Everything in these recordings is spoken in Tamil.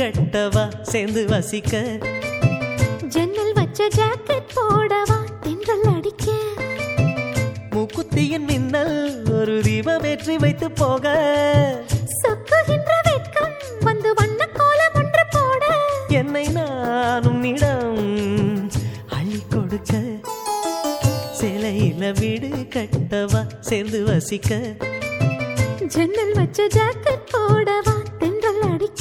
கட்டவா சேர்ந்து வசிக்க ஜன்னல் வச்ச ஜாக்கெட் போடவா தென்றல் அடிக்க மூக்குத்தியின் மின்னல் ஒரு தீபமேற்றி வைத்து போக சொக்குகின்ற வெட்கம் வந்து வண்ண கோலம் ஒன்று போட என்னை நானும் இடம் அள்ளி கொடுக்க சிலையில வீடு கட்டவா சேர்ந்து வசிக்க ஜன்னல் வச்ச ஜாக்கெட் போடவா தென்றல் அடிக்க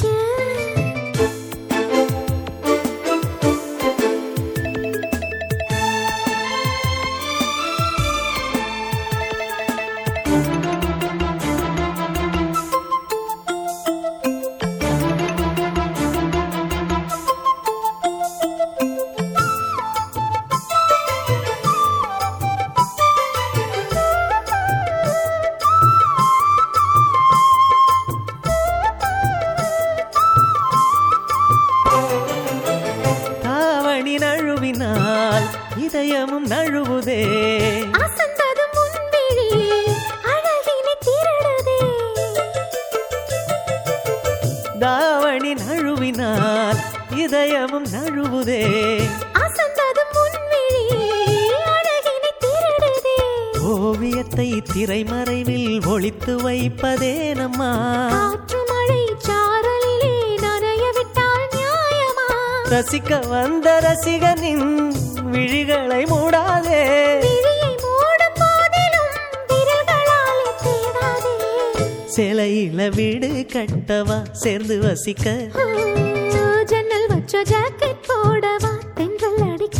தாவணி நழுவினால் இதயமும் நழுவுதே அசந்தது முன்விழி அழகினை திருடுதே தாவணி நழுவினால் இதயமும் நழுவுதே அசந்தது முன்விழி அழகினை திருடுதே ஓவியத்தை திரைமறைவில் ஒளித்து வைப்பதே நம்மா காற்று மழை சாரலிலே நனைய விட்டால் நியாயமா ரசிக்க வந்த ரசிகனின் விழிகளை மூடாதே விழியை மூடும் போதிலும் விரல்களாலே தேடாதே சிலையில வீடு கட்டவா சேர்ந்து வசிக்க ஆ, ஜன்னல் வச்ச ஜாக்கெட் போடவா தென்றல் அடிக்க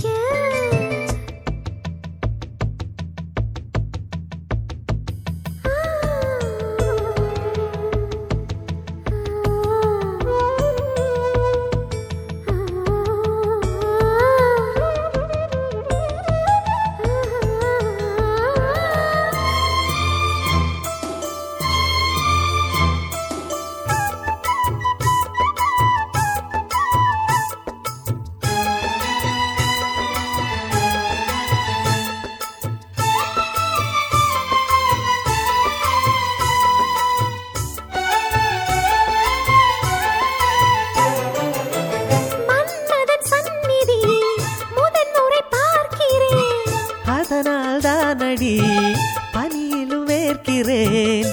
மன்மதன் சந்நிதி முதன்முறை பார்க்கிறேன் அதனால் தானடி பனியிலும் வேர்க்கிறேன்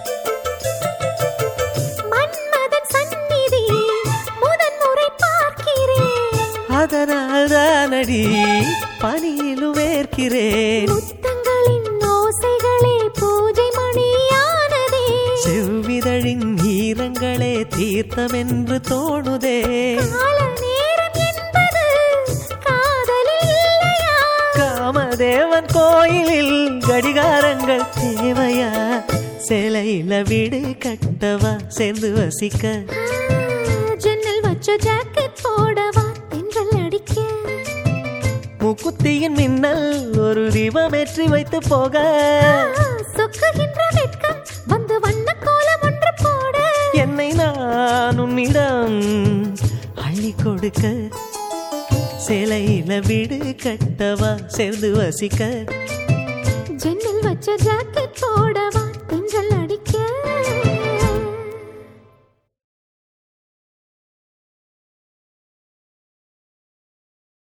மன்மதன் சந்நிதி முதன்முறை பார்க்கிறேன் அதனால் தானடி பனியிலும் வேர்க்கிறேன் முத்தங்களின் ஓசைகளே பூஜை மணியானதே செவ்விதழின் ஈரங்களே தீர்த்தமென்று தோணுதே கால நேரம் என்பது காதலில் இல்லையா காமதேவன் கோயிலில் கடிகாரங்கள் தேவையா சிலையில வீடு கட்டவா சேர்ந்து வசிக்க ஆ, ஜன்னல் வச்ச ஜாக்கெட் போடவா தென்றல் அடிக்க முக்குத்தியின் மின்னல் ஒரு தீபமேற்றி வைத்து போக ஆ, சொக்குகின்ற வெட்கம் வந்து வண்ண கோலம் ஒன்று போட என்னை நான் உன்னிடம் அள்ளி கொடுக்க சிலையில வீடு கட்டவா சேர்ந்து வசிக்க ஜன்னல் வச்ச ஜாக்கெட் போடவா